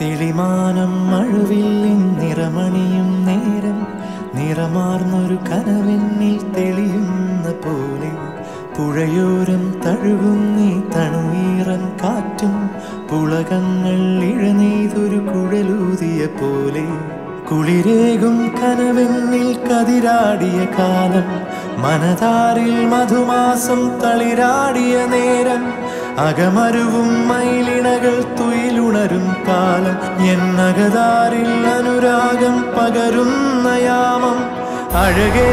തെളിമാനം മഴവില്ലിൻ നിറമണിയും നേരം നിറമാർന്നൊരു കനവെന്നിൽ തെളിയുന്ന പോലെ പുഴയോരം തഴുകുന്നീ തണുവീറൻ കാറ്റും പുളകങ്ങൾ ഇഴനെയ്തൊരു കുഴലൂതിയ പോലെ കുളിരേകും കനവെന്നിൽ കതിരാടിയ കാലം മനതാരിൽ മധുമാസം തളിരാടിയ നേരം അകമരുവും മയിലിണകൾ തുയിലുണരും കാലം എന്നകതാരിൽ അനുരാഗം പകരുന്ന യാമം അഴകേ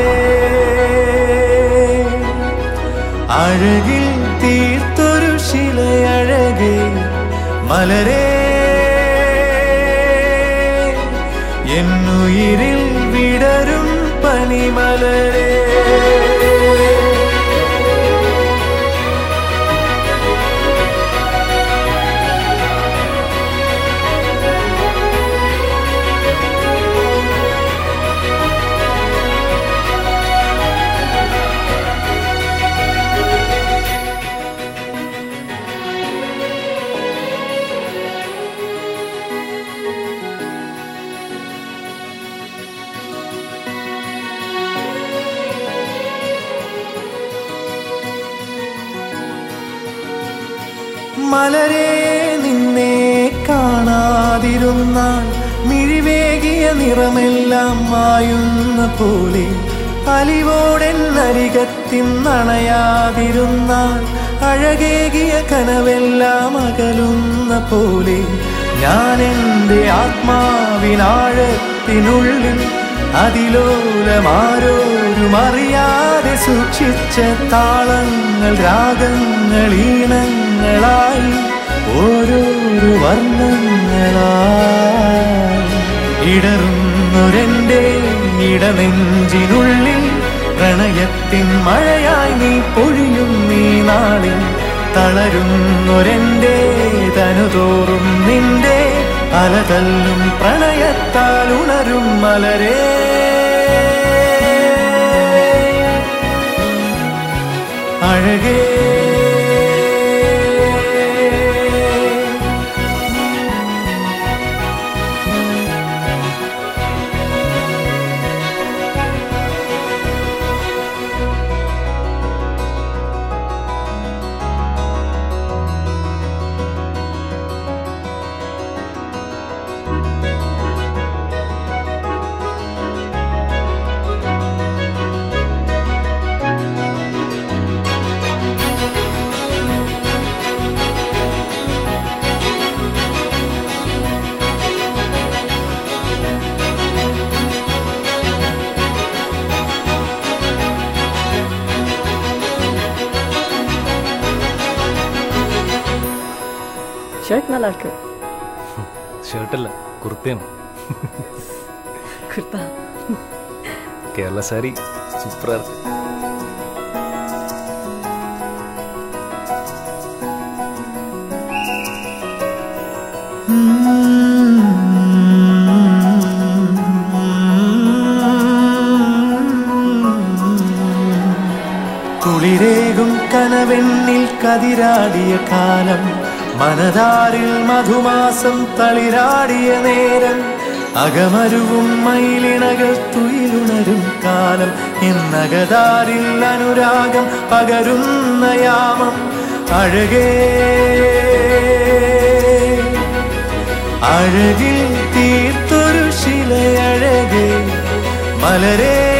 അഴകിൽ തീർത്തൊരു ശിലയഴകേ മലരേ എന്നുയിരിൽ വിടരും പനിമലരേ മലരെ നിന്നെ കാണാതിരുന്നാൽ മിഴിവേകിയ നിറമെല്ലാം മായുന്ന പോലെ അലിവോടെന്നരികത്തിന്നണയാതിരുന്നാൽ അഴകേകിയ കനവെല്ലാം അകലുന്ന പോലെ ഞാൻ എൻ്റെ ആത്മാവിനാഴത്തിനുള്ളിൽ അതിലോലമാരോരും അറിയാതെ സൂക്ഷിച്ച താളങ്ങൾ രാഗങ്ങൾ ഈണങ്ങളായി ഓരോരോ വർണ്ണങ്ങളായി ഇടറുന്നൊരെൻ്റെ ഇടനെഞ്ചിനുള്ളിൽ പ്രണയത്തിൻ മഴയായി നീ പൊഴിയും നീ നാളിൽ തളരുന്നൊരെൻ്റെ തനുതോറും നിന്റെ അലതല്ലും പ്രണയത്താൽ ഉണരും മലരേ അഴകേ ஷர்ட் நல்லா இருக்கு ഷർട്ടല്ല കുർത്തയാണ് குர்தா കേരള സാരി സൂപ്പറാ ഇருக்கு കുളിരേകും കനവെണ്ണിൽ കതിരാടിയ കാലം മനതാരിൽ മധുമാസം തളിരാടിയ നേരം അകമരുവും മയിലിണകൾ തുയിലുണരും കാലം എന്നകതാരിൽ അനുരാഗം പകരുന്ന യാമം അഴകേ അഴകിൽ തീർത്തൊരു ശിലയഴകേ മലരേ